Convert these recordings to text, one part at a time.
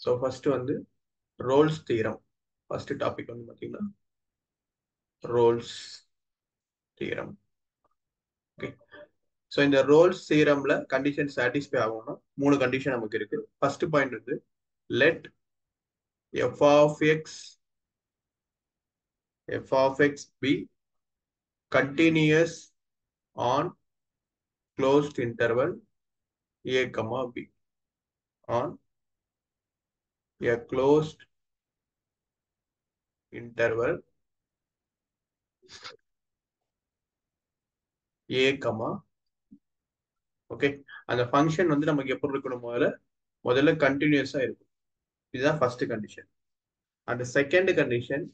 So first வந்து Rolle's theorem first topic வந்து பார்த்தீங்கன்னா ரோல்ஸ் தீரம் ஓகே ஸோ இந்த ரோல்ஸ் தீரம்ல கண்டிஷன் சாட்டிஸ்ஃபை ஆகணும்னா மூணு கண்டிஷன் நமக்கு இருக்கு ஃபர்ஸ்ட் பாயிண்ட் வந்து let f of x f of x be continuous on closed interval a comma b on a closed interval a comma okay அந்த function வந்து நமக்கு எப்படி இருக்கணும் முதல்ல முதல்ல கண்டினியூஸா இருக்கும் இதுதான் ஃபர்ஸ்ட் கண்டிஷன் அந்த second condition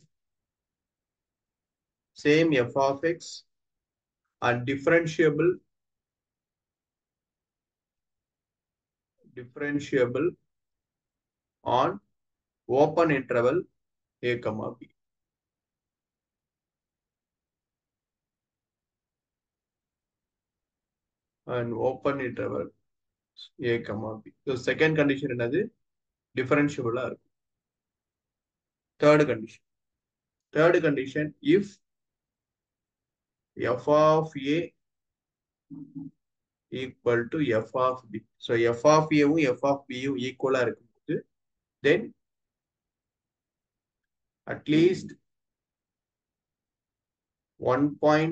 same f of x and differentiable differentiable on open interval a comma b and open interval a comma b so second condition என்னது differentiable இருக்கும் third condition third condition if f of a equal to f of b. So f of a வும் f of b யும் equal ஆ இருக்கும்போது then at least one point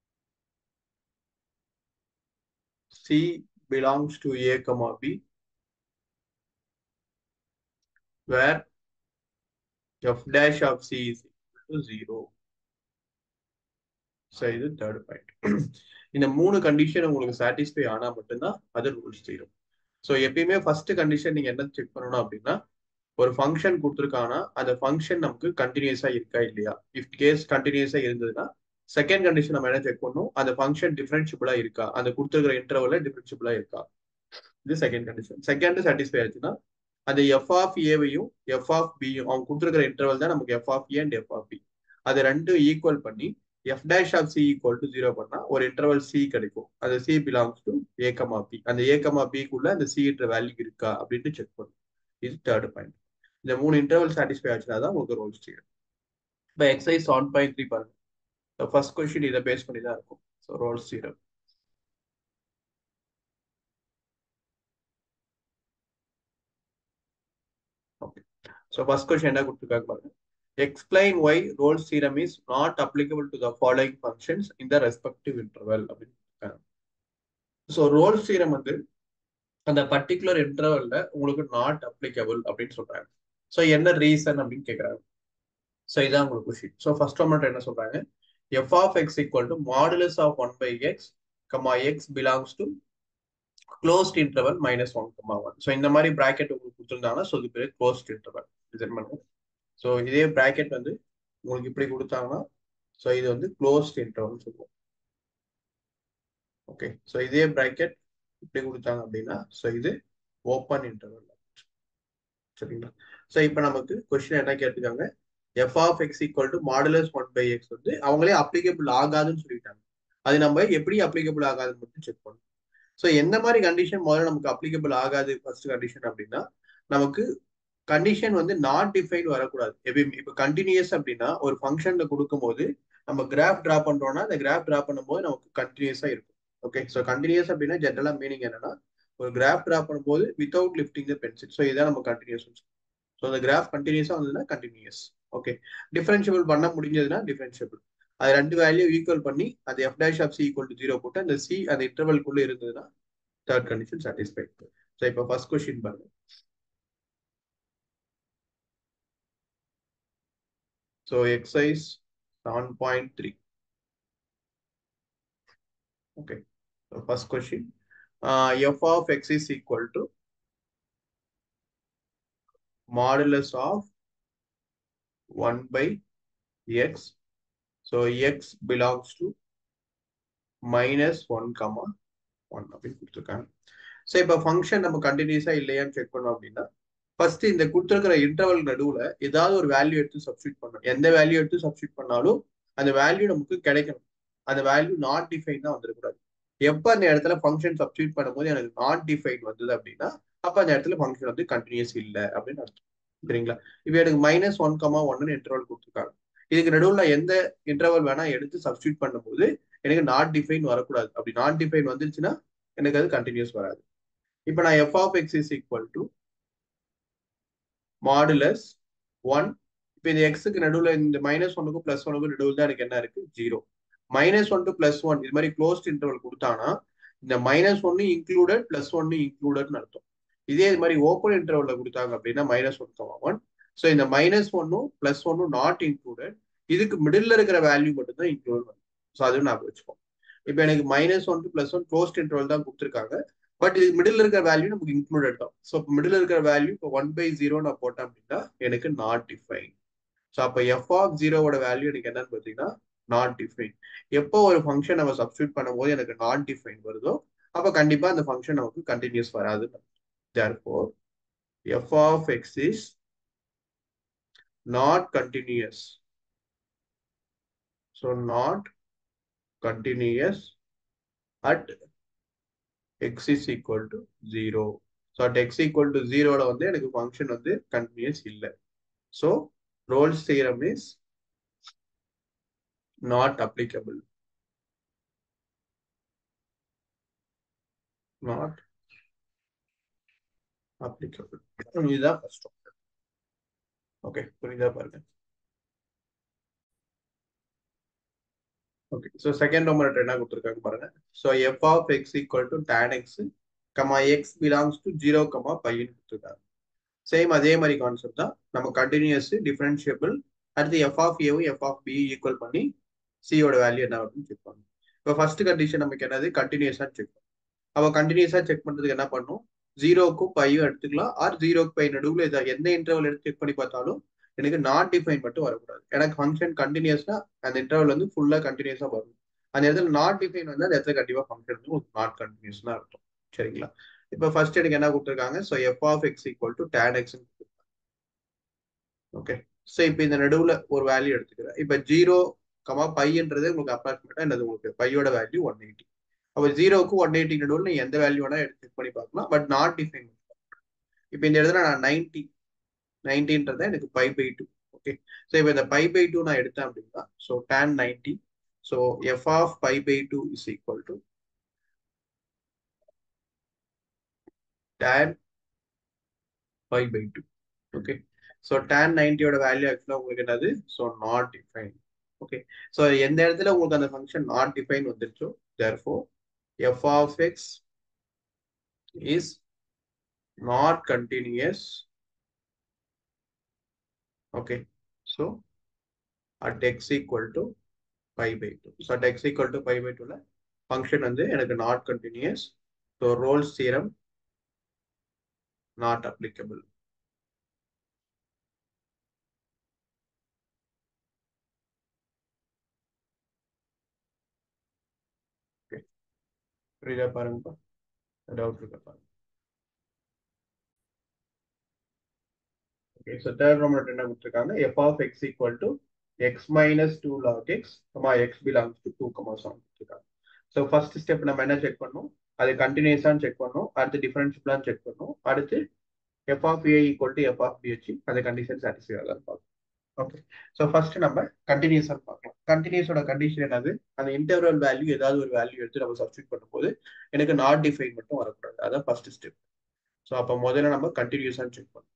c belongs to a comma b where f dash of c is equal to zero. So இது third point இந்த மூணு condition உங்களுக்கு satisfy ஆனா மட்டும்தான் அது ரூல்ஸ் தீரும் ஸோ எப்பயுமே ஃபர்ஸ்ட் கண்டிஷன் நீங்க என்ன செக் பண்ணணும் அப்படின்னா ஒரு ஃபங்க்ஷன் கொடுத்துருக்காங்கன்னா அந்த ஃபங்க்ஷன் நமக்கு கண்டினியூஸா இருக்கா இல்லையா இஃப் கேஸ் கண்டினியூஸா இருந்ததுன்னா செகண்ட் கண்டிஷன் நம்ம என்ன செக் பண்ணணும் அந்த ஃபங்க்ஷன் டிஃபரன்ஷியபிளா இருக்கா அந்த கொடுத்துருக்கிற இன்டர்வல்ல டிஃபரன்ஷியபிளா இருக்கா இது செகண்ட் கண்டிஷன் செகண்ட் சாட்டிஸ்ஃபை ஆச்சுன்னா அந்த எஃப் ஆஃப் ஏவையும் எஃப் ஆஃப் பியும் அவங்க கொடுத்துருக்கிற இன்டர்வல் தான் நமக்கு f of A and f of B அது ரெண்டும் ஈக்குவல் பண்ணி f dash of C equal to zero பண்ணா ஒரு இன்டர்வல் சி கிடைக்கும் அந்த C belongs to A comma B அந்த ஏ கமா பிக்குள்ள அந்த சின்ற வேல்யூ இருக்கா அப்படின்னு செக் பண்ணும் இது தேர்ட் பாயிண்ட் இந்த மூணு இன்டர்வல் சாட்டிஸ்ஃபை ஆச்சுன்னா தான் உங்களுக்கு ரோல்ஸ் செய்யும் இப்போ எக்ஸைஸ் ஒன் பாயிண்ட் த்ரீ பாருங்க ஃபர்ஸ்ட் கொஸ்டின் இதை பேஸ் பண்ணி தான் இருக்கும் so Rolle's theorem okay so first question என்ன கொடுத்துருக்காங்க பாருங்க explain why Rolle's theorem is not applicable to the following functions in the respective interval அப்படின்னு ஸோ ரோல்ஸ் தியரம் வந்து அந்த பர்டிகுலர் இன்டர்வல்ல உங்களுக்கு நாட் அப்ளிகபிள் அப்படின்னு சொல்றாங்க ஸோ என்ன ரீசன் அப்படின்னு கேட்குறாங்க ஸோ இதான் உங்களுக்கு கொஸ்டின் ஸோ ஃபர்ஸ்ட் மட்டும் என்ன சொல்றாங்க f of x equal to modulus of one by x comma x belongs to closed interval minus one comma one so இந்த மாதிரி ப்ராக்கெட் உங்களுக்கு கொடுத்துருந்தாங்கன்னா ஸோ இது பேர் க்ளோஸ்ட் இன்டர்வல் டிசைன் பண்ணுங்க ஸோ இதே ப்ராக்கெட் வந்து உங்களுக்கு இப்படி கொடுத்தாங்கன்னா ஸோ இது வந்து க்ளோஸ்ட் இன்டர்வல் சொல்லுவோம் ஓகே ஸோ இதே ப்ராக்கெட் இப்படி கொடுத்தாங்க அப்படின்னா ஸோ இது ஓப்பன் இன்டர்வல் சரிங்களா ஸோ இப்போ நமக்கு கொஸ்டின் என்ன கேட்டிருக்காங்க f of x equal to modulus one by x வந்து அவங்களே அப்ளிகபிள் ஆகாதுன்னு சொல்லிட்டாங்க அது நம்ம எப்படி அப்ளிகபிள் ஆகாதுன்னு மட்டும் செக் பண்ணணும் ஸோ எந்த மாதிரி கண்டிஷன் முதல்ல நமக்கு அப்ளிகபிள் ஆகாது ஃபர்ஸ்ட் கண்டிஷன் அப்படின்னா நமக்கு கண்டிஷன் வந்து நாட் டிஃபைன் வரக்கூடாது எப்பயுமே இப்போ கண்டினியூஸ் அப்படின்னா ஒரு ஃபங்க்ஷன்ல கொடுக்கும்போது நம்ம கிராஃப் டிரா பண்றோம்னா அந்த கிராஃப் டிரா பண்ணும்போது நமக்கு கண்டினியூஸா இருக்கும் ஓகே ஸோ கண்டினியூஸ் அப்படின்னா ஜென்ரலா மீனிங் என்னன்னா ஒரு கிராஃப் டிரா பண்ணும்போது without lifting the pencil so இதான் நம்ம கண்டினியூஸ் ஸோ அந்த கிராஃப் கண்டினியூஸா வந்ததுன்னா கண்டினியூஸ் ஓகே டிஃபரன்ஷியபிள் பண்ண முடிஞ்சதுன்னா டிஃபரன்ஷியபிள் அது ரெண்டு வேல்யூ ஈக்குவல் பண்ணி அது f dash of C equal to zero போட்டு அந்த சி அந்த இன்டர்வல்குள்ள இருந்ததுன்னா தேர்ட் கண்டிஷன் சாட்டிஸ்ஃபை ஸோ இப்போ ஃபர்ஸ்ட் கொஸ்டின் பாருங்க So exercise 7.3. Okay. So first question. Uh, f of x is equal to modulus of 1 by x. So x belongs to minus 1 comma 1 அப்படின்னு கொடுத்துருக்காங்க so இப்போ function நம்ம கண்டினியூஸா இல்லையான்னு check பண்ணோம் அப்படின்னா ஃபர்ஸ்ட் இந்த கொடுத்துருக்கிற இன்டர்வல் நடுவுல ஏதாவது ஒரு வேல்யூ எடுத்து சப்ஸ்டியூட் பண்ணணும் எந்த வேல்யூ எடுத்து சப்ஸ்டியூட் பண்ணாலும் அந்த வேல்யூ நமக்கு கிடைக்கணும் அந்த வேல்யூ நாட் டிஃபைன் தான் வந்துடக்கூடாது எப்போ அந்த இடத்துல ஃபங்க்ஷன் சப்ஸ்டியூட் பண்ணும்போது எனக்கு நாட் டிஃபைன் வந்தது அப்படின்னா அப்ப அந்த இடத்துல ஃபங்க்ஷன் வந்து கண்டினியூஸ் இல்லை அப்படின்னு அர்த்தம் சரிங்களா இப்போ எனக்கு மைனஸ் ஒன் கமா ஒன்னு இன்டர்வல் கொடுத்துருக்காங்க இதுக்கு நடுவில் எந்த இன்டர்வல் வேணா எடுத்து சப்ஸ்டியூட் பண்ணும்போது எனக்கு நாட் டிஃபைன் வரக்கூடாது அப்படி நாட் டிஃபைன் வந்துருச்சுன்னா எனக்கு அது கண்டினியூஸ் வராது இப்போ நான் f of x is equal to modulus one இப்போ இந்த எக்ஸுக்கு நடுவில் இந்த மைனஸ் ஒன்னுக்கும் பிளஸ் ஒன்னுக்கும் நடுவில் தான் எனக்கு என்ன இருக்கு zero minus one to plus one இது மாதிரி க்ளோஸ்ட் இன்டர்வல் கொடுத்தானா இந்த மைனஸ் ஒன்னு இன்க்ளூடட் பிளஸ் ஒன்னு இன்க்ளூடட்னு அர்த்தம் இதே இது மாதிரி ஓப்பன் இன்டர்வல்ல கொடுத்தாங்க அப்படின்னா minus one comma one so இந்த மைனஸ் ஒன்னும் பிளஸ் ஒன்னும் நாட் இன்க்ளூடட் இதுக்கு மிடில் இருக்கிற வேல்யூ மட்டும் தான் இன்க்ளூட் பண்ணும் ஸோ அதுவும் நான் வச்சுப்போம் இப்போ எனக்கு minus one to plus one closed interval தான் கொடுத்துருக்காங்க பட் இது மிடில் இருக்கிற வேல்யூ நமக்கு இன்க்ளூடட் தான் ஸோ இப்போ மிடில் இருக்கிற வேல்யூ இப்போ ஒன் பை ஜீரோ நான் போட்டேன் அப்படின்னா எனக்கு நாட் டிஃபைன் ஸோ அப்போ எஃப் ஆஃப் ஜீரோவோட வேல்யூ எனக்கு என்னன்னு பார்த்தீங்கன்னா நாட் டிஃபைன் எப்போ ஒரு ஃபங்க்ஷன் நம்ம சப்ஸ்டியூட் பண்ணும்போது எனக்கு நாட் டிஃபைன் வருதோ அப்போ கண்டிப்பாக அந்த ஃபங்க்ஷன் நமக்கு கண்டினியூஸ் வராது therefore f of x is not continuous so not continuous at x is equal to 0 so at x equal to 0 ல வந்து எனக்கு ஃபங்க்ஷன் வந்து கண்டினியூஸ் இல்லை so Rolle's theorem is not applicable not applicable இதுதான் first okay புரியுதா பாருங்க okay so second roman என்ன கொடுத்துருக்காங்க பாருங்க so f of x equal to tan x comma x belongs to zero comma பையன் கொடுத்துருக்காங்க சேம் அதே மாதிரி கான்செப்ட் தான் நம்ம கண்டினியூஸ் டிஃபரன்ஷியபிள் அடுத்து எஃப் ஆஃப் ஏவும் எஃப் ஆஃப் பி ஈக்குவல் பண்ணி சியோட வேல்யூ என்ன அப்படின்னு செக் பண்ணணும் இப்போ ஃபர்ஸ்ட் கண்டிஷன் நமக்கு என்னது கண்டினியூஸாக செக் பண்ணும் அப்போ கண்டினியூஸாக செக் பண்ணுறதுக்கு என்ன பண்ணும் ஜீரோக்கும் பையும் எடுத்துக்கலாம் ஆர் ஜீரோக்கு பை நடுவில் இதை எந்த இன்டர்வல் எடுத்து செக் பண்ணி பார்த்தாலும் எனக்கு நாட் டிஃபைன் மட்டும் வரக்கூடாது எனக்கு ஃபங்க்ஷன் கண்டினியூஸ்னா அந்த இன்டர்வல் வந்து ஃபுல்லாக கண்டினியூஸாக வரும் அந்த இடத்துல நாட் டிஃபைன் வந்து அந்த இடத்துல கண்டிப்பாக ஃபங்க்ஷன் வந்து உங்களுக்கு நாட் கண்டினியூஸ்னா இருக்கும் சரிங்களா இப்போ ஃபர்ஸ்ட் எனக்கு என்ன கொடுத்துருக்காங்க so f of x equal to tan x okay so இப்போ இந்த நடுவில் ஒரு வேல்யூ எடுத்துக்கிறேன் இப்போ ஜீரோ கமா பையன்றது உங்களுக்கு அப்ராக்சிமேட்டாக என்னது உங்களுக்கு பையோட வேல்யூ ஒன் எயிட்டி அப்போ ஜீரோக்கு ஒன் எயிட்டி நடுவில் நீ எந்த வேல்யூ வேணா எடுத்து செக் பண்ணி பார்க்கலாம் பட் நாட் டிஃபைன் இப்போ இந்த இடத்துல நான் நைன்டி நைன்டின்றத எனக்கு pi by two okay so இப்போ இந்த பை பை டூ நான் எடுத்தேன் அப்படின்னா so tan ninety so f of pi by two is equal to tan pi by two okay so tan நைன்டியோட வேல்யூ ஆக்சுவலாக உங்களுக்கு என்னது so not define okay so எந்த இடத்துல உங்களுக்கு அந்த ஃபங்க்ஷன் நாட் டிஃபைன் வந்துருச்சோ therefore f of x is not continuous okay so at x equal to pi by 2 so at x equal to pi by 2 ல function வந்து எனக்கு not continuous so Rolle's theorem not applicable புரியுதா பாருங்கப்பா doubt இருக்கா பாருங்க okay so third Roman என்ன கொடுத்துருக்காங்க f of x equal to x minus two log x comma x belongs to two comma seven கொடுத்துருக்காங்க ஸோ ஃபர்ஸ்ட் ஸ்டெப் நம்ம என்ன check பண்ணோம் அது கண்டினியூஸான்னு செக் பண்ணோம் அடுத்து டிஃபரன்ஷியபிளான்னு செக் பண்ணோம் அடுத்து f of a equal to f of b வச்சு அந்த கண்டிஷன் சாட்டிஸ்ஃபை ஆகாது பார்க்கணும் ஓகே ஸோ ஃபர்ஸ்ட் நம்ம கண்டினியூஸாக பார்க்கலாம் கண்டினியூஸோட கண்டிஷன் என்னது அந்த இன்டர்வல் வேல்யூ ஏதாவது ஒரு வேல்யூ எடுத்து நம்ம சப்ஸ்டியூட் பண்ணும்போது எனக்கு நாட் டிஃபைன் மட்டும் வரக்கூடாது அதான் ஃபர்ஸ்ட் ஸ்டெப் ஸோ அப்போ முதல்ல நம்ம கண்டினியூஸாக செக் பண்ணணும்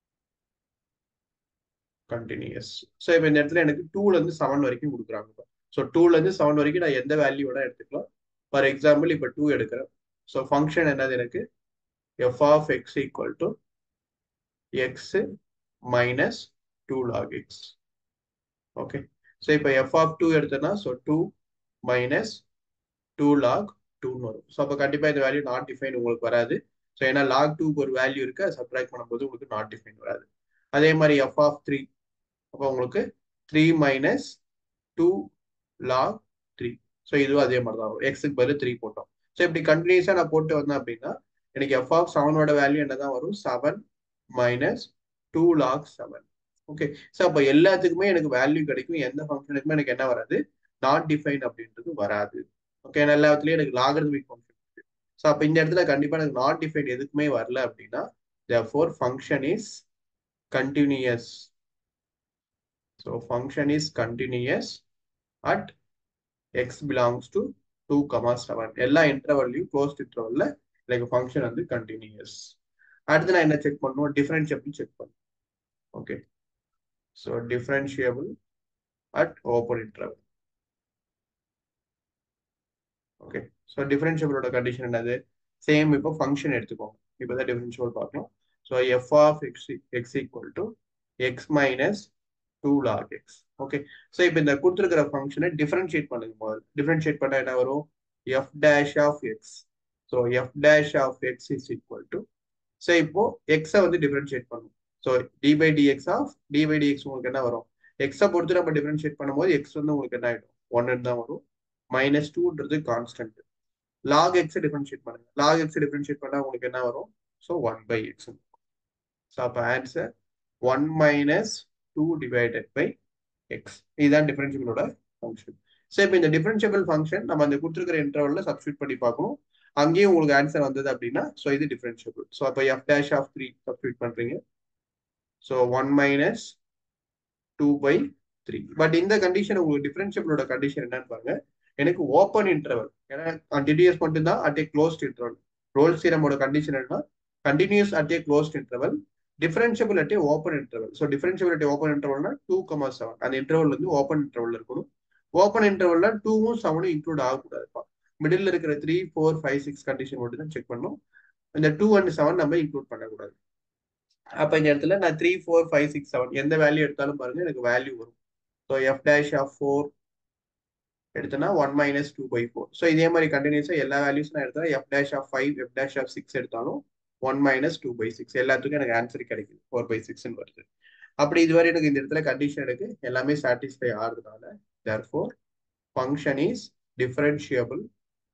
கண்டினியூஸ் ஸோ இப்போ இந்த இடத்துல எனக்கு டூல இருந்து செவன் வரைக்கும் கொடுக்குறாங்க ஸோ டூல இருந்து செவன் வரைக்கும் நான் எந்த வேல்யூ வேணா எடுத்துக்கலாம் ஃபார் எக்ஸாம்பிள் இப்போ டூ எடுக்கிறேன் ஸோ ஃபங்க்ஷன் என்னது எனக்கு f of x equal to x minus two log x okay so இப்போ எஃப் ஆஃப் டூ எடுத்தேன்னா so two minus two log டூன்னு வரும் ஸோ அப்போ கண்டிப்பாக இந்த வேல்யூ நாட் டிஃபைன் உங்களுக்கு வராது ஸோ ஏன்னா லாக் டூக்கு ஒரு வேல்யூ இருக்கு அதை சப்ராக்ட் பண்ணும்போது உங்களுக்கு நாட் டிஃபைன் வராது அதே மாதிரி எஃப் ஆஃப் த்ரீ அப்போ உங்களுக்கு three minus two log three so இதுவும் அதே மாதிரி தான் வரும் எக்ஸுக்கு பதில் த்ரீ போட்டோம் ஸோ இப்படி கண்டினியூஸாக நான் போட்டு வந்தேன் அப்படின்னா எனக்கு எஃப் ஆஃப் செவனோட வேல்யூ என்ன தான் வரும் seven minus two log seven okay so அப்போ எல்லாத்துக்குமே எனக்கு வேல்யூ கிடைக்கும் எந்த ஃபங்க்ஷனுக்குமே எனக்கு என்ன வராது நாட் டிஃபைன் அப்படின்றது வராது ஓகே எல்லாத்துலேயும் எனக்கு லாகர்தமிக் ஃபங்க்ஷன் இருக்கு ஸோ அப்போ இந்த இடத்துல கண்டிப்பா எனக்கு நாட் டிஃபைன் எதுக்குமே வரல அப்படின்னா therefore function is continuous so function is continuous at x belongs to 2 comma 7 எல்லா இன்டர்வல்லையும் க்ளோஸ்ட் இன்டர்வல்ல எனக்கு ஃபங்க்ஷன் வந்து கண்டினியூஸ் அடுத்து நான் என்ன செக் பண்ணுவோம் டிஃபரன்ஷியபிள் செக் பண்ணுவோம் okay so differentiable at open interval okay so டிஃபரன்ஷியபிளோட கண்டிஷன் என்னது சேம் இப்போ ஃபங்க்ஷன் எடுத்துக்கோங்க இப்போ தான் டிஃபரன்ஷியபிள் பார்க்கலாம் so f of x x equal to x minus two log x okay so இப்போ இந்த கொடுத்துருக்கிற ஃபங்க்ஷனை டிஃபரன்ஷியேட் பண்ணுங்க முதல்ல டிஃபரன்ஷியேட் பண்ண என்ன வரும் f dash of x so f dash of x is equal to so இப்போ எக்ஸை வந்து டிஃபரன்ஷியேட் பண்ணும் so d by dx of d by dx உங்களுக்கு என்ன வரும் எக்ஸை பொறுத்து நம்ம டிஃபரன்ஷியேட் பண்ணும்போது எக்ஸ் வந்து உங்களுக்கு என்ன ஆகிடும் ஒன்னு தான் வரும் மைனஸ் டூன்றது கான்ஸ்டன்ட் லாக் எக்ஸ் டிஃபரன்ஷியேட் பண்ணுங்க லாக் எக்ஸ் டிஃபரன்ஷியேட் பண்ணா உங்களுக்கு என்ன வரும் so one by x so அப்போ answer one minus two divided by x இதுதான் டிஃபரன்ஷியபிளோட ஃபங்க்ஷன் ஸோ இப்போ இந்த டிஃபரன்ஷியபிள் ஃபங்க்ஷன் நம்ம அந்த கொடுத்துருக்கிற இன்டர்வல்ல சப்ஸ்டியூட் பண்ணி பார்க்கணும் அங்கேயும் உங்களுக்கு ஆன்சர் வந்தது அப்படின்னா ஸோ இது டிஃபரன்ஷியபிள் ஸோ அப்போ f dash of three substitute பண்றீங்க so one minus two by three but இந்த கண்டிஷன் உங்களுக்கு டிஃபரன்ஷியபிளோட கண்டிஷன் என்னன்னு பாருங்க எனக்கு ஓப்பன் இன்டர்வல் ஏன்னா டிடிஎஸ் மட்டும் தான் at a closed interval Rolle சீரமோட கண்டிஷன் என்ன continuous at a closed interval differentiable at a open interval so differentiable at open இன்டர்வல்னா டூ கமா செவன் அந்த இன்டர்வல் வந்து ஓப்பன் இன்டர்வல் இருக்கணும் ஓப்பன் இன்டர்வல்ல டூவும் செவனும் இன்க்ளூட் ஆகக்கூடாதுப்பா மிடில் இருக்கிற three four five six condition மட்டும் தான் செக் பண்ணணும் இந்த டூ அண்ட் செவன் நம்ம இன்க்ளூட் பண்ணக்கூடாது அப்ப இந்த இடத்துல நான் three four five six seven எந்த வேல்யூ எடுத்தாலும் பாருங்க எனக்கு வேல்யூ வரும் so f dash of four எடுத்தனா one minus two by four so இதே மாதிரி கண்டினியூஸா எல்லா வேல்யூஸ் நான் எடுத்தா f dash of five f dash of six எடுத்தாலும் one minus two by six எல்லாத்துக்கும் எனக்கு ஆன்சர் கிடைக்குது ஃபோர் பை சிக்ஸ்னு வருது அப்படி இதுவரை எனக்கு இந்த இடத்துல கண்டிஷன் எனக்கு எல்லாமே சாட்டிஸ்ஃபை ஆகுறதுனால therefore function is differentiable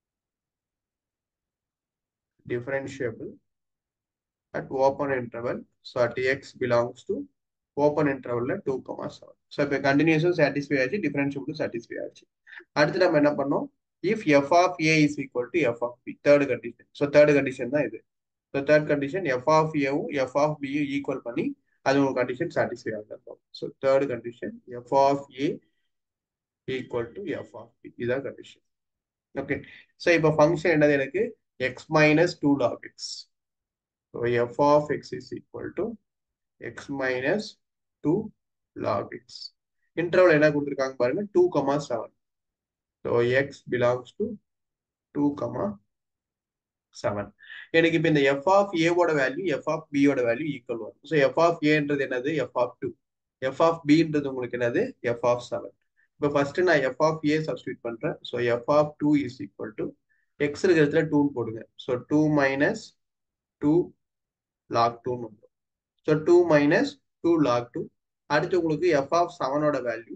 differentiable at open interval. So at x belongs to open interval 2, comma 7. So இப்போ continuous satisfy ஆச்சு differentiable satisfy ஆச்சு அடுத்து நம்ம என்ன பண்ணோம் if f of a is equal to f of b third condition so third condition தான் இது so third condition f of a வும் f of b யும் equal பண்ணி அது ஒரு condition satisfy ஆகும் so third condition f of a equal to f of b இதான் condition okay so இப்போ function என்னது எனக்கு x minus 2 log x. So f of x is equal to x minus 2 log x. Interval என்ன கொடுத்திருக்காங்க பாருங்க 2, 7. So x belongs to 2, 7. எனக்கு இப்ப இந்த f of a ஓட வேல்யூ f of b ஓட வேல்யூ ஈக்குவல் வரும் ஸோ f of a ன்றது என்னது f of 2 f of b ன்றது உங்களுக்கு என்னது f of 7 இப்போ ஃபர்ஸ்ட் நான் f of a சப்ஸ்டியூட் பண்றேன் so f of 2 is equal to x இருக்கிறதுல டூன்னு போடுங்க so two minus two log டூன்னு வந்துடும் so two minus two log two அடுத்து உங்களுக்கு எஃப் ஆஃப் செவனோட value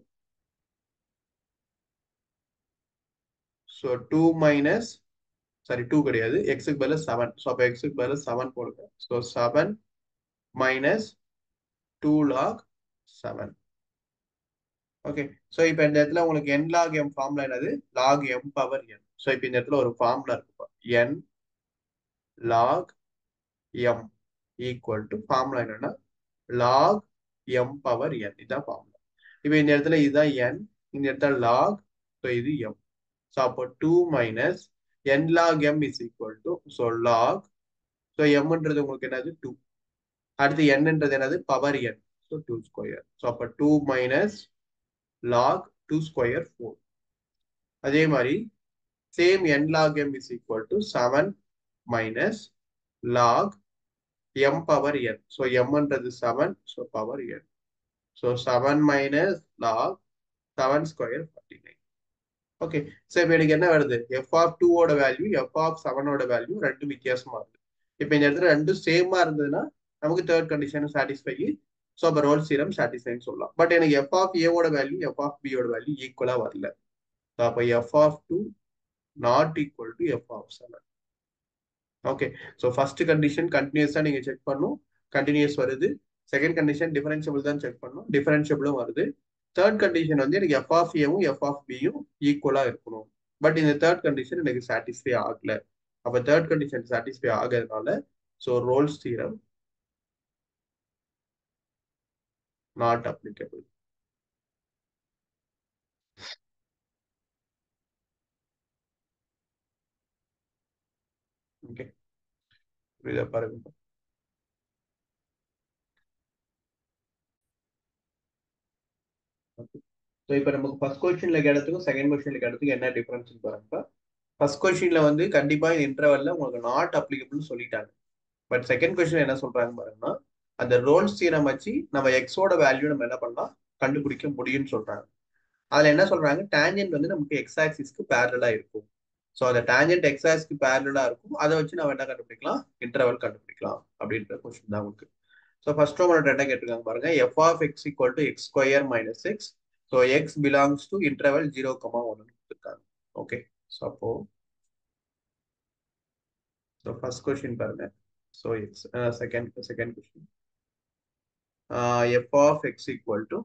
so two minus sorry two கிடையாது எக்ஸுக்கு பதில் செவன் ஸோ அப்போ எக்ஸுக்கு பதில் செவன் போடுங்க so seven minus two log seven okay so இப்போ இந்த இடத்துல உங்களுக்கு என் லாக் எம் ஃபார்ம்ல என்னது log m power n so இப்போ இந்த இடத்துல ஒரு ஃபார்ம்ல இருக்கு n log m equal to ஃபார்ம்ல என்னன்னா லாக் எம் பவர் என் இதுதான் ஃபார்ம்ல இப்போ இந்த இடத்துல இதுதான் என் இந்த இடத்துல லாக் ஸோ இது எம் ஸோ அப்போ two minus n log m is equal to so log so எம்ன்றது உங்களுக்கு என்னது டூ அடுத்து என்னன்றது என்னது power n so two square so அப்போ two minus log two square four அதே மாதிரி same n log m is equal to 7 minus log m power n. So m ன்றது 7, so power n. So 7 minus log 7 square 49. Okay so இப்போ எனக்கு என்ன வருது f of two ஓட value f of செவனோட value ரெண்டும் வித்தியாசமா இருக்கு இப்போ இந்த இடத்துல ரெண்டும் சேமா இருந்ததுன்னா நமக்கு தேர்ட் கண்டிஷன் சாட்டிஸ்ஃபை ஸோ அப்போ ரோல் சீரம் சாட்டிஸ்ஃபைன்னு சொல்லலாம் பட் எனக்கு எஃப் ஆஃப் ஏவோட வேல்யூ எஃப் ஆஃப் பியோட வேல்யூ ஈக்குவலா வரல ஸோ அப்போ f of two not equal to f of seven okay so first condition கண்டினியூஸாக நீங்கள் செக் பண்ணும் கண்டினியூஸ் வருது செகண்ட் கண்டிஷன் டிஃபரன்ஷியபிள் தான் செக் பண்ணும் டிஃபரன்ஷியபிளும் வருது தேர்ட் கண்டிஷன் வந்து எனக்கு எஃப் ஆஃப் ஏவும் எஃப் ஆஃப் பியும் ஈக்குவலாக இருக்கணும் பட் இந்த தேர்ட் கண்டிஷன் எனக்கு சாட்டிஸ்ஃபை ஆகல அப்ப தேர்ட் கண்டிஷன் சாட்டிஸ்ஃபை ஆகிறதுனால so Rolle's theorem not applicable okay இதை பாருங்க ஸோ இப்போ நமக்கு ஃபர்ஸ்ட் கொஸ்டின்ல கேட்டதுக்கும் செகண்ட் கொஸ்டின்ல கேட்டதுக்கும் என்ன டிஃபரன்ஸ் பாருங்க ஃபர்ஸ்ட் கொஸ்டின்ல வந்து கண்டிப்பா இந்த இன்டர்வல்ல உங்களுக்கு நாட் அப்ளிகபிள் சொல்லிட்டாங்க பட் செகண்ட் கொஸ்டின் என்ன சொல்றாங்க பாருங்கன்னா அந்த ரோல்ஸ் தீரம் வச்சு நம்ம எக்ஸோட வேல்யூ நம்ம என்ன பண்ணலாம் கண்டுபிடிக்க முடியும்னு சொல்றாங்க அதுல என்ன சொல்றாங்க டேஞ்சன்ட் வந்து நமக்கு எக்ஸ் ஆக்சிஸ்க்கு பேரலா இருக்கும் ஸோ அந்த டேஞ்சன்ட் எக்ஸ் ஆக்ஸ்க்கு பேரலா இருக்கும் அதை வச்சு நம்ம என்ன கண்டுபிடிக்கலாம் இன்டர்வல் கண்டுபிடிக்கலாம் அப்படின்ற கொஸ்டின் தான் உங்களுக்கு ஸோ ஃபர்ஸ்ட் உங்களோட என்ன கேட்டிருக்காங்க பாருங்க f of x equal to x square minus x so x belongs to interval zero comma ஒன்னு கொடுத்துருக்காங்க ஓகே ஸோ அப்போ ஸோ ஃபர்ஸ்ட் கொஸ்டின் பாருங்க so x second second question f of x equal to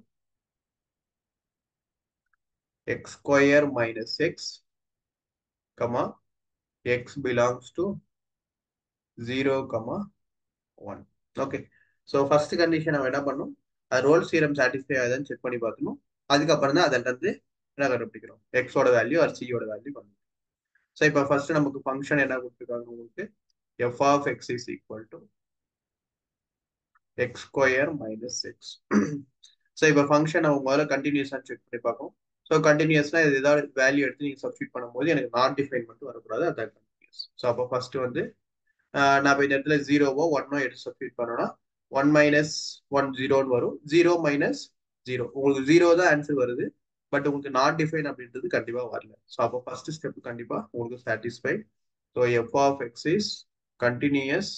x square minus x comma x belongs to zero comma one okay so first condition நம்ம என்ன பண்ணணும் அது Rolle theorem satisfy ஆகுதுன்னு check பண்ணி பார்க்கணும் அதுக்கப்புறம் தான் அதில் இருந்து என்ன கண்டுபிடிக்கிறோம் எக்ஸோட வேல்யூ ஆர் சியோட வேல்யூ பண்ணணும் ஸோ இப்போ ஃபர்ஸ்ட் நமக்கு ஃபங்க்ஷன் என்ன கொடுத்துருக்காங்க உங்களுக்கு f of x is equal to x square minus x so இப்போ ஃபங்க்ஷன் நம்ம முதல்ல கண்டினியூஸாக செக் பண்ணி பார்க்கணும் ஸோ கண்டினியூஸ்னா இது ஏதாவது வேல்யூ எடுத்து நீங்கள் சப்ஸ்டியூட் பண்ணும்போது எனக்கு நாட் டிஃபைன் மட்டும் வரக்கூடாது அதான் கண்டினியூஸ் ஸோ அப்போ ஃபர்ஸ்ட் வந்து நான் இப்போ இந்த இடத்துல ஜீரோவோ ஒன்னோ எடுத்து சப்ஸ்டியூட் பண்ணோம்னா ஒன் மைனஸ் ஒன் ஜீரோன்னு வரும் ஜீரோ மைனஸ் ஜீரோ உங்களுக்கு ஜீரோ தான் ஆன்சர் வருது பட் உங்களுக்கு நாட் டிஃபைன் அப்படின்றது கண்டிப்பா வரல ஸோ அப்போ ஃபர்ஸ்ட் ஸ்டெப் கண்டிப்பா உங்களுக்கு satisfy so f of x is continuous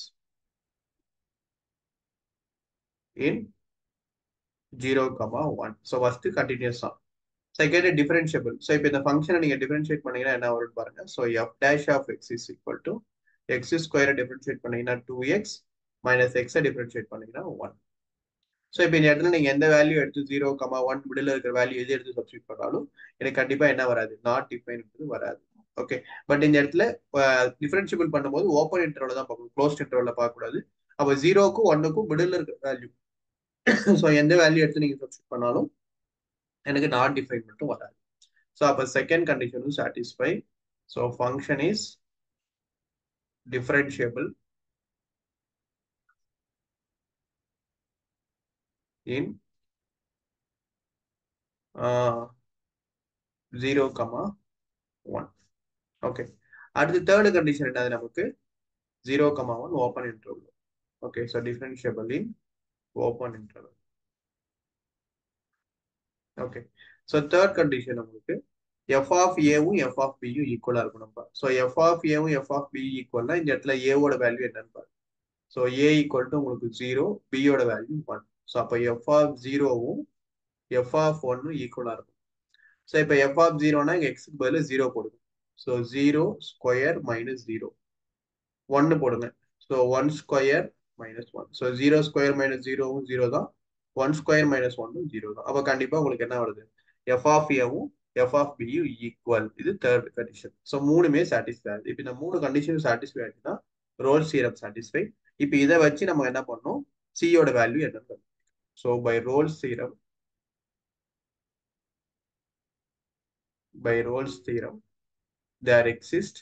in zero comma one so first continuous தான் செகண்ட் டிஃபரன்ஷியபிள் ஸோ இப்போ இந்த ஃபங்க்ஷனை நீங்க டிஃபரன்ஷியேட் பண்ணீங்கன்னா என்ன வரும்னு பாருங்க so f dash of x is equal to x ஸ்கொயரை டிஃபரன்ஷியேட் பண்ணீங்கன்னா டூ எக்ஸ் மைனஸ் எக்ஸை டிஃபரன்ஷியேட் பண்ணீங்கன்னா ஒன் ஸோ இப்போ இந்த இடத்துல நீங்கள் எந்த வேல்யூ எடுத்து ஜீரோ கமா ஒன் மிடில் இருக்கிற வேல்யூ எது எடுத்து சப்ஸ்டியூட் பண்ணாலும் எனக்கு கண்டிப்பாக என்ன வராது நாட் டிஃபைன் வராது ஓகே பட் இந்த இடத்துல டிஃபரன்ஷியபிள் பண்ணும்போது ஓப்பன் இன்டர்வல் தான் பார்க்கணும் க்ளோஸ்ட் இன்டர்வல்ல பார்க்கக்கூடாது அப்போ ஜீரோக்கும் ஒன்னுக்கும் மிடில் இருக்கிற வேல்யூ ஸோ எந்த வேல்யூ எடுத்து நீங்கள் சப்ஸ்டியூட் பண்ணாலும் எனக்கு நாட் டிஃபைன் மட்டும் வராது ஸோ அப்போ செகண்ட் கண்டிஷனும் satisfy so function is differentiable in uh, 0 comma 1 okay அடுத்து தேர்ட் கண்டிஷன் என்னது நமக்கு 0 comma 1 open interval okay so differentiable in open interval okay so third condition உங்களுக்கு எஃப் ஆஃப் ஏவும் எஃப் ஆஃப் பியும் ஈக்குவலா இருக்கும் நம்ம ஸோ எஃப் ஆஃப் ஏவும் எஃப் ஆஃப் பி ஈக்குவல்னா இந்த இடத்துல ஏவோட வேல்யூ என்னன்னு பாருங்க ஸோ ஏ ஈக்குவல் டு உங்களுக்கு ஜீரோ பியோட வேல்யூ ஒன் ஸோ அப்போ எஃப் ஆஃப் ஜீரோவும் எஃப் ஆஃப் ஒன்னும் ஈக்குவலா இருக்கும் ஸோ இப்போ எஃப் ஆஃப் ஜீரோனா இங்கே எக்ஸுக்கு பதில் ஜீரோ போடுங்க so zero square minus zero ஒன்னு போடுங்க so one square minus one so zero square minus ஜீரோவும் ஜீரோ தான் ஒன் ஸ்கொயர் மைனஸ் ஒன்னும் ஜீரோ தான் அப்போ கண்டிப்பாக உங்களுக்கு என்ன வருது எஃப் ஆஃப் ஏவும் எஃப் ஆஃப் பியும் ஈக்குவல் இது தேர்ட் கண்டிஷன் ஸோ மூணுமே சாட்டிஸ்ஃபை ஆகுது இப்போ இந்த மூணு கண்டிஷனும் சாட்டிஸ்ஃபை ஆச்சுன்னா ரோல் சீரம் சாட்டிஸ்ஃபை இப்போ இதை வச்சு நம்ம என்ன பண்ணோம் சியோட வேல்யூ என்னன்னு so by Rolle serum by Rolle's theorem there exist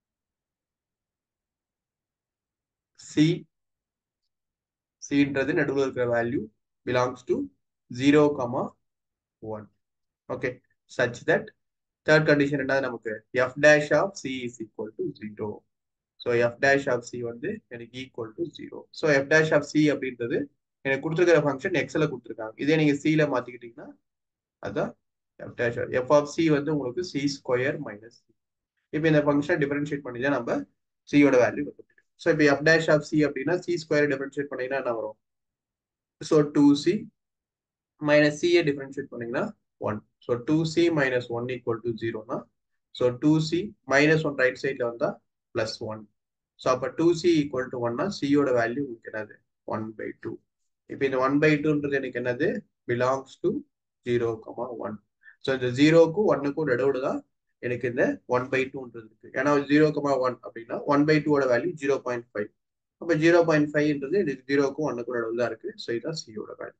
c சின்றது நடுவில் இருக்கிற value belongs to zero comma one okay such that third condition என்னது நமக்கு f dash of c is equal to 0 so f dash of c வந்து எனக்கு equal to 0 so f dash of c அப்படின்றது எனக்கு கொடுத்துருக்கிற ஃபங்க்ஷன் எக்ஸ்ல கொடுத்துருக்காங்க இதே நீங்க c ல மாத்திக்கிட்டீங்கன்னா அதான் f dash of f of c வந்து உங்களுக்கு c ஸ்கொயர் மைனஸ் இப்போ இந்த ஃபங்க்ஷன் டிஃபரன்ஷியேட் பண்ணி தான் நம்ம c யோட வேல்யூ கண்டுபிடிக்கும் ஸோ இப்போ f dash of c அப்படின்னா c ஸ்கொயர் டிஃபரன்ஷியேட் பண்ணீங்கன்னா என்ன வரும் ஸோ டூ சி மைனஸ் சியை டிஃபரன்ஷியேட் பண்ணீங்கன்னா one so two c minus one equal to ஜீரோனா so two c minus one right சைடில் வந்தால் ப்ளஸ் ஒன் ஸோ அப்போ டூ சி ஈக்குவல் டு ஒன்னா சியோட வேல்யூ உங்களுக்கு என்னது ஒன் பை டூ இப்போ இந்த ஒன் பை டூன்றது எனக்கு என்னது belongs to zero comma one so இந்த ஜீரோக்கும் ஒன்னுக்கும் நடுவில் தான் எனக்கு இந்த ஒன் பை டூன்றது இருக்கு ஏன்னா ஜீரோ கமா ஒன் அப்படின்னா ஒன் பை டூவோட வேல்யூ ஜீரோ பாயிண்ட் ஃபைவ் அப்போ ஜீரோ பாயிண்ட் ஃபைவ்ன்றது எனக்கு ஜீரோக்கும் ஒன்னுக்கும் நடுவில் தான் இருக்கு ஸோ இதுதான் சியோட வேல்யூ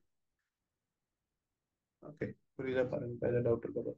ஓகே புரியுதா பாருங்க ஏதாவது டவுட் இருக்கா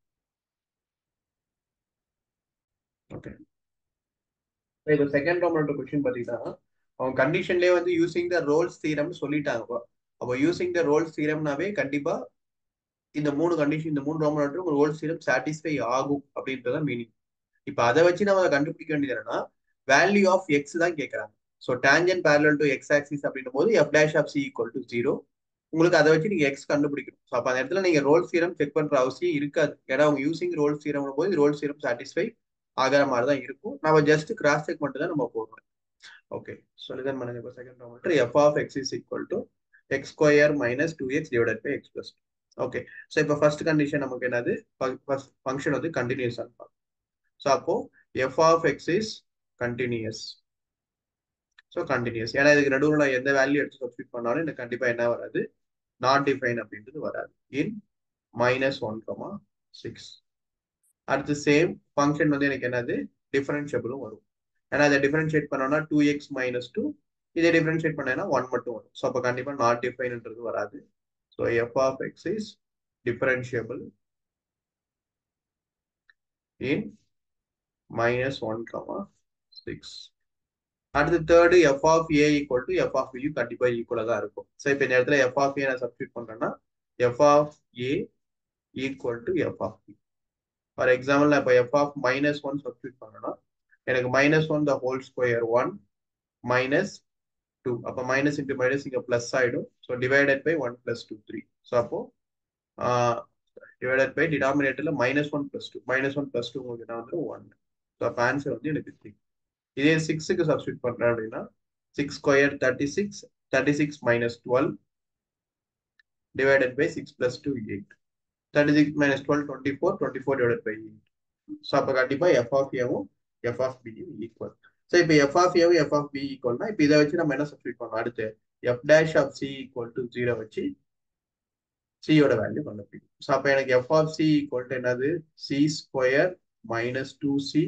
ஓகே இப்போ செகண்ட் ரோமனோட கொஸ்டின் பார்த்தீங்கன்னா அவங்க கண்டிஷன்லேயே வந்து யூசிங் த ரோல்ஸ் தீரம் சொல்லிட்டாங்க அப்போ யூசிங் த ரோல்ஸ் தீரம்னாவே கண்டிப்பா இந்த மூணு கண்டிஷன் இந்த மூணு ரோமனோட ஒரு ரோல்ஸ் தீரம் சாட்டிஸ்ஃபை ஆகும் அப்படின்றத மீனிங் இப்போ அதை வச்சு நம்ம அதை கண்டுபிடிக்க வேண்டியது என்னன்னா வேல்யூ ஆஃப் எக்ஸ் தான் கேட்கறாங்க so tangent parallel to x axis அப்படின்னும் போது f dash of C equal to zero உங்களுக்கு அதை வச்சு நீங்க எக்ஸ் கண்டுபிடிக்கணும் ஸோ அப்போ அந்த இடத்துல நீங்க ரோல் சீரம் செக் பண்ற அவசியம் இருக்காது ஏன்னா அவங்க யூசிங் ரோல் சீரம் போது ரோல் சீரம் சாட்டிஸ்ஃபை ஆகிற மாதிரி தான் இருக்கும் நம்ம ஜஸ்ட் கிராஸ் செக் மட்டும் தான் நம்ம போடுறோம் ஓகே சொல்லுதான் பண்ணுங்க இப்போ செகண்ட் ரோமீட்டர் f of x is equal to x square minus two x divided by x plus okay so இப்போ ஃபர்ஸ்ட் கண்டிஷன் நமக்கு என்னது ஃபர்ஸ்ட் ஃபங்க்ஷன் வந்து கண்டினியூஸ் ஆகும் ஸோ அப்போ f of x is continuous so continuous ஏன்னா இதுக்கு நடுவில் நான் எந்த வேல்யூ எடுத்து சப்ஸ்டியூட் பண்ணாலும் எனக்கு கண்டிப்பாக என்ன வராது நாட் டிஃபைன் அப்படின்றது வராது in minus one comma six அடுத்து சேம் ஃபங்க்ஷன் வந்து எனக்கு என்னது டிஃபரன்ஷியபிளும் வரும் ஏன்னா அதை டிஃபரன்ஷியேட் பண்ணோம்னா டூ எக்ஸ் மைனஸ் டூ இதை டிஃபரன்ஷியேட் பண்ணேன்னா ஒன் மட்டும் வரும் ஸோ அப்போ கண்டிப்பாக நாட் டிஃபைன்ன்றது வராது so f of x is differentiable in minus one comma six அடுத்து third f of a equal to f of u கண்டிப்பா ஈக்குவலா தான் இருக்கும் ஸோ இப்போ இந்த இடத்துல எஃப் ஆஃப் ஏ நான் சப்ஸ்டியூட் பண்றேன்னா f of a equal to f of b for example நான் இப்போ f of minus one substitute பண்ணேன்னா எனக்கு minus one the whole square one minus two அப்போ மைனஸ் இன்ட்டு மைனஸ் இங்கே ப்ளஸ் ஆகிடும் so divided by one plus two three so அப்போ divided by டினாமினேட்டர்ல minus one plus two minus one plus two உங்களுக்கு என்ன வந்துடும் ஒன் ஸோ அப்போ answer வந்து எனக்கு த்ரீ இதே சிக்ஸுக்கு சப்ஸ்டியூட் பண்றேன் அப்படின்னா six square thirty six thirty six minus twelve divided by six plus two eight thirty six minus twelve twenty four twenty four divide by eight so அப்போ கண்டிப்பாக f of ஏவும் f of பியும் equal so இப்போ f of ஏவும் f of b ஈக்குவல்னா இப்போ இதை வச்சு நம்ம என்ன சப்ஸ்டியூட் பண்ணலாம் அடுத்து f dash of C equal to zero வச்சு சியோட வேல்யூ கண்டுபிடிக்கும் ஸோ அப்போ எனக்கு f of C equal to என்னது c square minus two c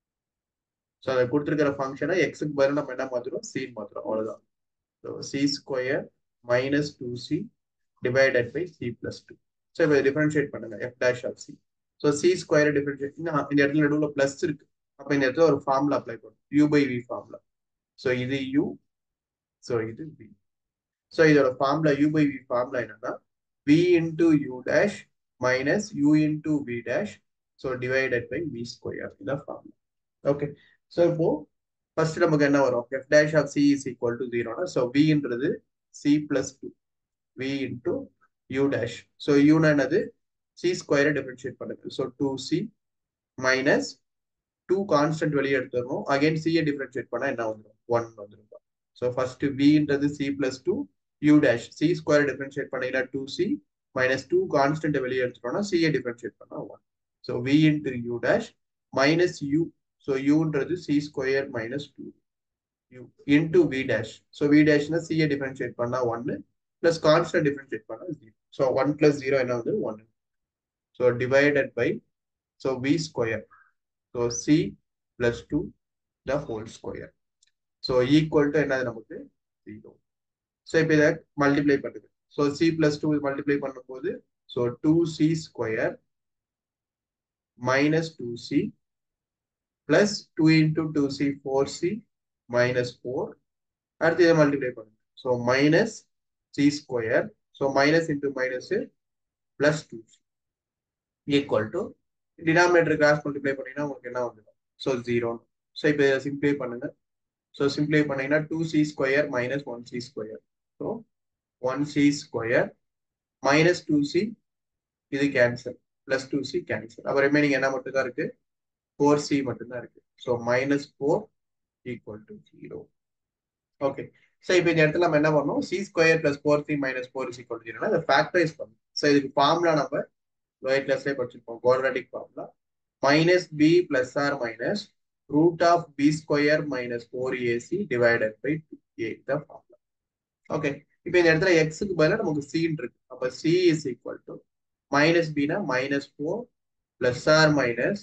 so அதை கொடுத்துருக்கிற ஃபங்க்ஷனை எக்ஸுக்கு பதிலாக நம்ம என்ன மாற்றுறோம் சி மாற்றுறோம் அவ்வளோதான் so c square minus two c divided by c plus two so இப்போ டிஃபரன்ஷியேட் பண்ணுங்க f dash of c so c square differentiate இந்த இடத்துல நடுவில் ப்ளஸ் இருக்கு அப்போ இந்த இடத்துல ஒரு ஃபார்முலா அப்ளை பண்ணும் u by v formula so இது யூ ஸோ இது வி ஸோ இதோட formula u by v formula என்னன்னா v into u dash minus u into v dash so divided by V square இதான் ஃபார்முலா ஓகே ஸோ இப்போ first நமக்கு என்ன வரும் f dash of c is equal to ஜீரோனா so வின்றது c plus two v into u dash so யூனா என்னது c ஸ்கொயரை டிஃபரன்ஷியேட் பண்ணுது so two c minus two constant வெளியே எடுத்துடணும் அகைன் சியை டிஃபரன்ஷியேட் பண்ணால் என்ன வந்துடும் ஒன் வந்துடும் ஸோ ஃபர்ஸ்ட் வின்றது c plus two u dash c square differentiate பண்ணீங்கன்னா two c minus two constant வெளியே எடுத்துட்டோம்னா சியை டிஃபரன்ஷியேட் பண்ணால் one so v into u dash minus u so யூன்றது c square minus two u into v dash so v டேஷ்னா சியை differentiate பண்ணா ஒன்னு பிளஸ் கான்ஸ்டன்ட் டிஃபரன்ஷியேட் பண்ணா zero so one plus zero என்ன வந்து one so divided by so v square so c plus two the whole square so equal to என்னது நமக்கு zero so இப்போ இதை மல்டிப்ளை பண்ணுது so c plus two multiply பண்ணும்போது so two c square minus two c plus 2 into 2c 4c minus 4 அடுத்து இதை multiply பண்ணுங்க so minus c square so minus into minus plus two equal to denominator cross multiply பண்ணீங்கன்னா உங்களுக்கு என்ன வந்துடும் so zero so இப்போ இதை சிம்ப்ளை பண்ணுங்க ஸோ சிம்ப்ளை பண்ணீங்கன்னா two c square minus one c square so one c square minus two c இது cancel plus two c cancel அப்போ ரிமைனிங் என்ன மட்டும் தான் இருக்கு ஃபோர் சி மட்டும்தான் இருக்கு so minus four equal to zero okay so இப்போ இந்த இடத்துல நம்ம என்ன பண்ணோம் c square plus four c minus four is equal ஜீரோனா அதை ஃபேக்டரைஸ் பண்ணணும் ஸோ இதுக்கு ஃபார்முலா நம்ம லோயர் கிளாஸ்லேயே படிச்சிருப்போம் quadratic formula minus b plus or minus root of b square minus four ac divided by two a தான் formula okay இப்போ இந்த இடத்துல எக்ஸுக்கு பதிலாக நமக்கு சின் இருக்கு அப்போ c is equal to minus பினா minus four plus or minus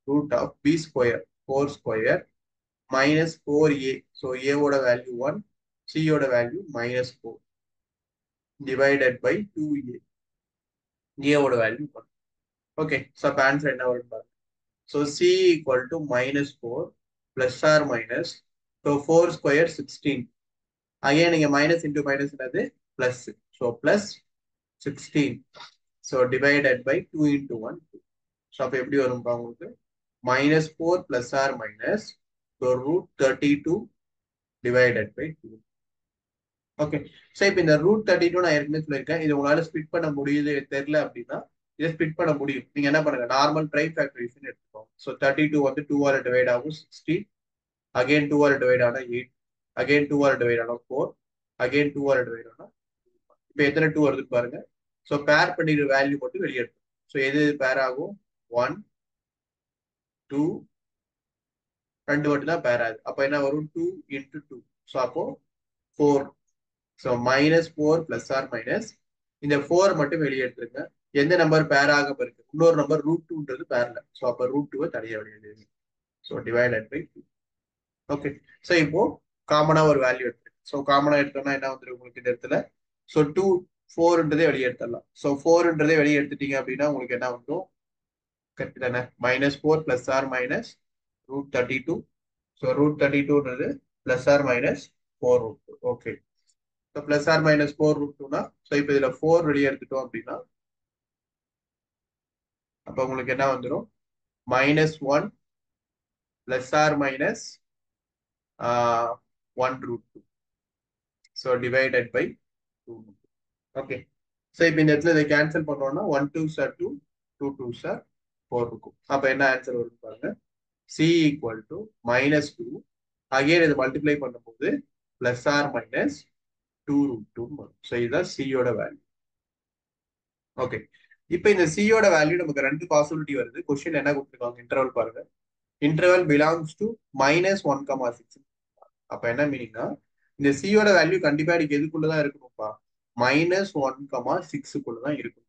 root of b square four square minus four a so ஏவோட வேல்யூ ஒன் சியோட value minus four divided by two a ஏவோட வேல்யூ ஒன் ஓகே ஸோ அப்போ answer என்ன வரும் பாருங்க so c equal to minus four plus or minus so four square sixteen again நீங்க minus into minus என்னது plus so plus sixteen so divided by two into one two so அப்போ எப்படி வரும்பா உங்களுக்கு minus four plus or minus so root thirty two divided by two okay so இப்போ இந்த root thirty two நான் ஏற்கனவே சொல்லியிருக்கேன் இது உங்களால ஸ்பிட் பண்ண முடியுது தெரியல அப்படின்னா இதை ஸ்பிட் பண்ண முடியும் நீங்க என்ன பண்ணுங்க நார்மல் ட்ரை ஃபேக்டரிஸ் எடுத்துக்கோங்க ஸோ தேர்ட்டி டூ வந்து டூ ஆர் டிவைட் ஆகும் sixty again two or divide ஆனா eight again two or divide ஆனா four again two or divide ஆனா இப்போ எத்தனை டூ வருதுன்னு பாருங்க ஸோ பேர் பண்ணிடுற வேல்யூ மட்டும் வெளியே எடுக்கும் ஸோ எது பேர் ஆகும் ஒன் டூ ரெண்டு மட்டும் தான் பேர் ஆகுது அப்போ என்ன வரும் டூ இன்டூ டூ ஸோ அப்போ four so minus four plus or minus இந்த ஃபோர் மட்டும் வெளியே எடுத்துருங்க எந்த நம்பர் பேர் ஆக இருக்கு இன்னொரு நம்பர் ரூட் டூன்றது பேர்ல ஸோ அப்போ ரூட் டூவை தனியாக வெளியே so divided by two okay so இப்போ காமனா ஒரு வேல்யூ எடுத்து ஸோ காமனா எடுத்தோம்னா என்ன வந்துருக்கு உங்களுக்கு இந்த இடத்துல ஸோ டூ ஃபோர்ன்றதே வெளியே எடுத்துடலாம் ஸோ ஃபோர்ன்றதே வெளியே எடுத்துட்டீங்க அப்படின்னா உங்களுக்கு என்ன வந்துடும் கரெக்ட் தானே minus four plus or minus root thirty two so root thirty டூன்றது plus or minus four root two okay so plus or minus four root டூனா ஸோ இப்போ இதில் ஃபோர் வெளியே எடுத்துட்டோம் அப்படின்னா அப்போ உங்களுக்கு என்ன வந்துடும் minus one plus or minus one root two so divided by two okay so இப்போ இந்த இடத்துல இதை கேன்சல் பண்ணோம்னா ஒன் டூ சார் டூ டூ டூ சார் ஃபோர் இருக்கும் அப்போ என்ன ஆன்சர் வரும் பாருங்க c equal to minus two again இதை மல்டிப்ளை பண்ணும்போது plus or minus two root two வரும் ஸோ இதுதான் சியோட வேல்யூ ஓகே இப்போ இந்த சியோட வேல்யூ நமக்கு ரெண்டு பாசிபிலிட்டி வருது கொஸ்டின் என்ன கொடுத்துருக்காங்க இன்டர்வல் பாருங்க interval belongs to minus one comma six அப்ப என்ன மீனிங்னா இந்த சியோட வேல்யூ கண்டிப்பா எனக்கு எதுக்குள்ளதான் இருக்கணும்ப்பா மைனஸ் ஒன் கமா சிக்ஸுக்குள்ளதான் இருக்கணும்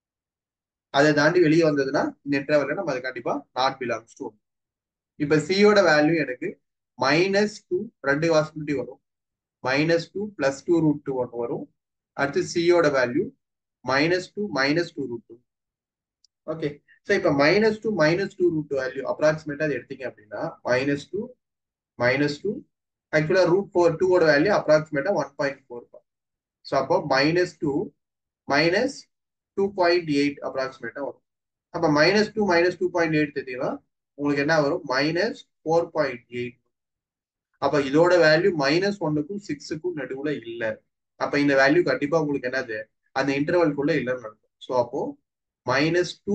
அதை தாண்டி வெளியே வந்ததுன்னா இந்த இன்டர்வல்ல நம்ம அது கண்டிப்பா நாட் பிலாங்ஸ் டு இப்ப சியோட வேல்யூ எனக்கு மைனஸ் டூ ரெண்டு பாசிபிலிட்டி வரும் minus two plus two root two ஒன்று வரும் அடுத்து சியோட value minus two minus two root two okay so இப்போ minus two minus two root value அப்ராக்சிமேட்டா அது எடுத்தீங்க அப்படின்னா மைனஸ் டூ மைனஸ் டூ ஆக்சுவலா ரூட் ஃபோர் டூவோட வேல்யூ அப்ராக்சிமேட்டா ஒன் பாயிண்ட் ஃபோர் ஸோ அப்போ minus two minus two point eight அப்ராக்சிமேட்டா வரும் அப்போ minus two minus two point eight தெரியுமா உங்களுக்கு என்ன வரும் மைனஸ் ஃபோர் பாயிண்ட் எயிட் அப்ப இதோட வேல்யூ மைனஸ் ஒன்னுக்கும் சிக்ஸுக்கும் நடுவுல இல்ல அப்ப இந்த வேல்யூ கண்டிப்பா உங்களுக்கு என்னது அந்த இன்டர்வல்குள்ள இல்லைன்னு நடக்கும் ஸோ அப்போ minus two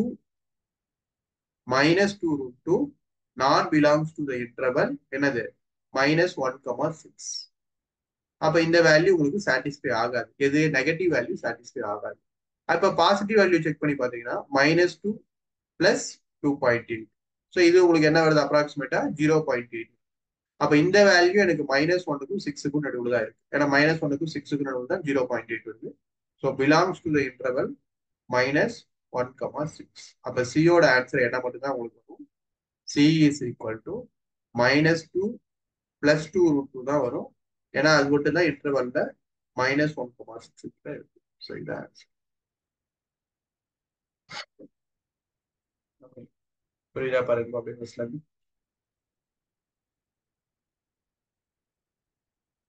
minus two root two not belongs to the interval என்னது மைனஸ் ஒன் கமா சிக்ஸ் அப்ப இந்த வேல்யூ உங்களுக்கு சாட்டிஸ்ஃபை ஆகாது எது நெகட்டிவ் வேல்யூ சாட்டிஸ்ஃபை ஆகாது அப்ப பாசிட்டிவ் வேல்யூ செக் பண்ணி பாத்தீங்கன்னா minus two plus two point eight so இது உங்களுக்கு என்ன வருது அப்ராக்சிமேட்டா ஜீரோ பாயிண்ட் எயிட் அப்ப இந்த வேல்யூ எனக்கு மைனஸ் ஒன்னுக்கும் சிக்ஸுக்கும் நடுவில் தான் இருக்கு ஏன்னா மைனஸ் ஒன்னுக்கும் சிக்ஸுக்கும் நடுவில் தான் ஜீரோ பாயிண்ட் எயிட் வருது so belongs to the interval minus one comma six அப்ப சியோட ஆன்சர் என்ன மட்டும் தான் உங்களுக்கு வரும் c is equal to minus two plus two root two தான் வரும் ஏன்னா அது மட்டும் தான் இன்டர்வல்ல மைனஸ் ஒன் கமா சிக்ஸ் இருக்கு ஸோ இதான் ஆன்சர் புரியுதா பாருங்க அப்படின்னு